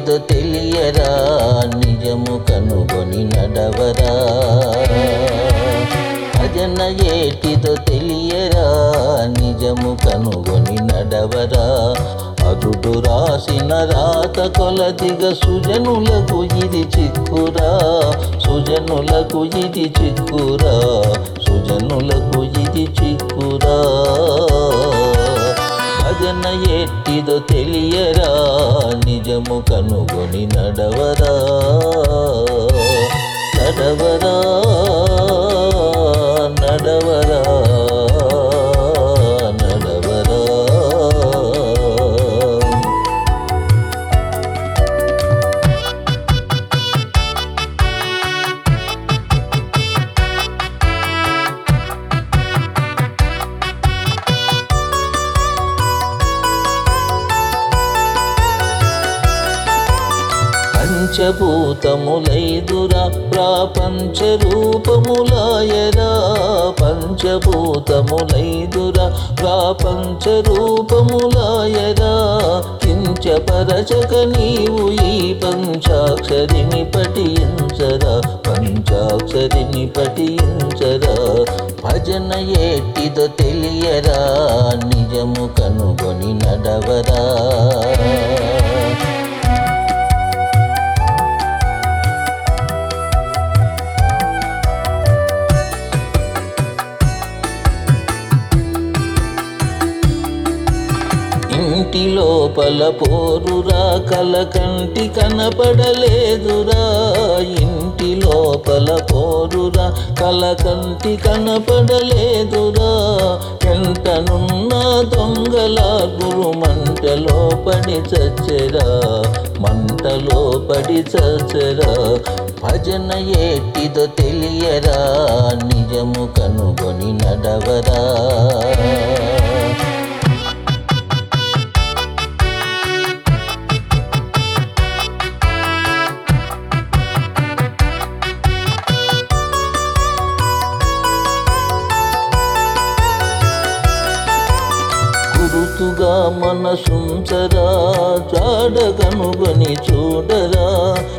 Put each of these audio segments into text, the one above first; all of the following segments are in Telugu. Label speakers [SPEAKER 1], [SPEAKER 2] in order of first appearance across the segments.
[SPEAKER 1] ఏటిదో తెలియరా నిజము కనుగొని నడవరా భజన ఏటిదో తెలియరా నిజము కనుగొని నడవరా అదుడు రాసిన రాత కొలదిగ సుజనులకు ఇది చిక్కురా సుజనులకు ఇది చిక్కురా సుజనులకు ఇది చిక్కురా భజన ఎట్టిదో తెలియరా నిజము కనుగొని నడవరా నడవరా నడవరా నడవరా పంచభూతములైదురా ప్రాపంచ రూపములాయరా పంచభూతములైదురా ప్రాపంచ రూపములాయరా కించపరచక నీవు ఈ పంచాక్షరిని పఠించరా పంచాక్షరిని పఠించరా భజన ఏటిదో తెలియరా నిజము కనుగొని నడవరా ఇంటి లోపల పోరురా కలకంటి కనపడలేదురా ఇంటి లోపల పోరురా కలకంటి కనపడలేదురా ఎంటనున్న దొంగల గురు మంటలో పడి చచ్చరా మంటలో పడి చచ్చరా భజన ఏటిదో తెలియరా నిజము కనుగొని నడవరా గురుతుగా మనసుంచరా జాడ కనుగొని చూడరా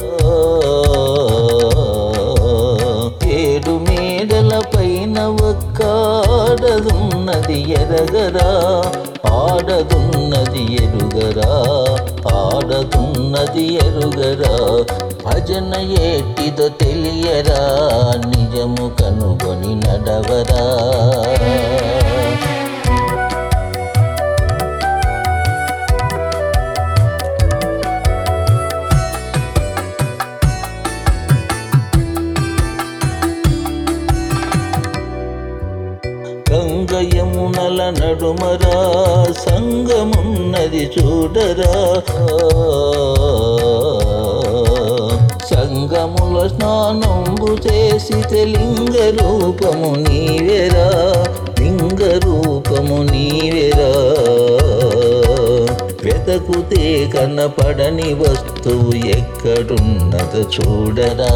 [SPEAKER 1] ఏడు మేడల పైన ఒక్క ఆడదున్నది ఎరగరా ఆడదున్నది ఎరుగరా ఆడదున్నది ఎరుగరా భజన ఏటిదో తెలియరా నిజము కనుగొని నడవరా గంగ యమునల నడుమరా సంగమున్నది చూడరా సంగముల స్నానంబు చేసి లింగ రూపము నీవెరా లింగ రూపము నీవెరా వెతకుతే కనపడని వస్తువు ఎక్కడున్నదో చూడరా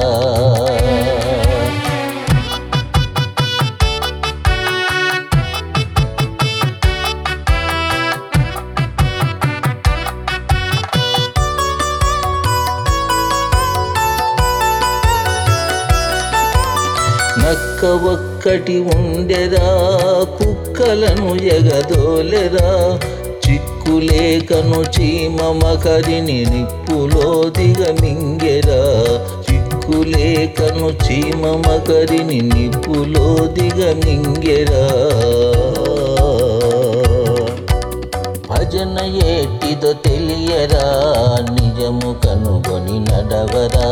[SPEAKER 1] నక్క ఒక్కటి ఉండెరా కుక్కలను ఎగదోలెరా చిక్కులేకను చీమ మకరిని నిప్పులో దిగమింగెరా చిక్కులేకను చీమ మకరిని నిప్పులో దిగమింగెరా భజన ఏటిదో తెలియరా నిజము కనుగొని నడవరా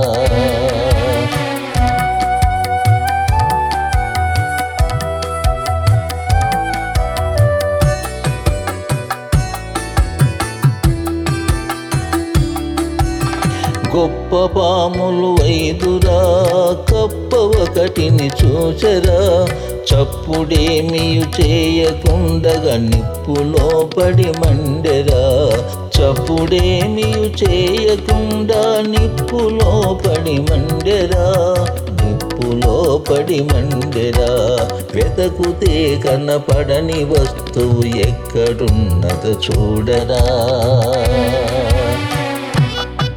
[SPEAKER 1] గొప్ప పాములు ఐదురా కప్ప ఒకటిని చూచరా చప్పుడేమియు చేయకుండగా నిప్పులో పడి మండెరా చప్పుడేమియు చేయకుండా నిప్పులో పడి మండెరా నిప్పులో పడి మండెరా వెతకుతే కనపడని వస్తువు ఎక్కడున్నదో చూడరా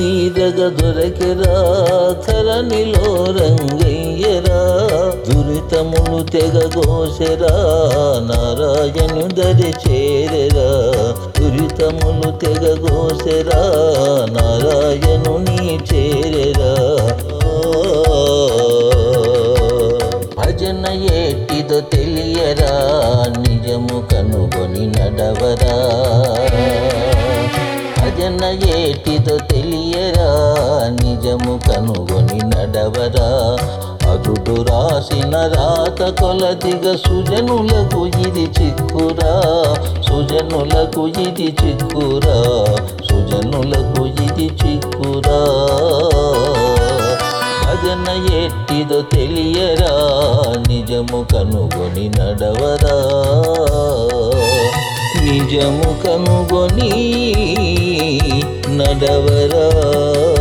[SPEAKER 1] తీరగ దొరకెరా ధరణిలో రంగయ్యరా దురితములు తెగ గోసెరా నారాయణు దరి చేరెరా దురితములు తెగ గోసెరా నారాయణు నీ చేరెరా భజన ఏటిదో తెలియరా నిజము కనుగొని నడవరా భజన ఏటిదో తెలియరా నిజము కనుగొని నడవరా అరుడు రాసిన రాత కొలదిగ సుజనులకు ఇది చిక్కురా సుజనులకు ఇది చిక్కురా సుజనులకు ఇది చిక్కురా భజన ఎట్టిదో తెలియరా నిజము కనుగొని నడవరా నిజము కనుగొని నడవరా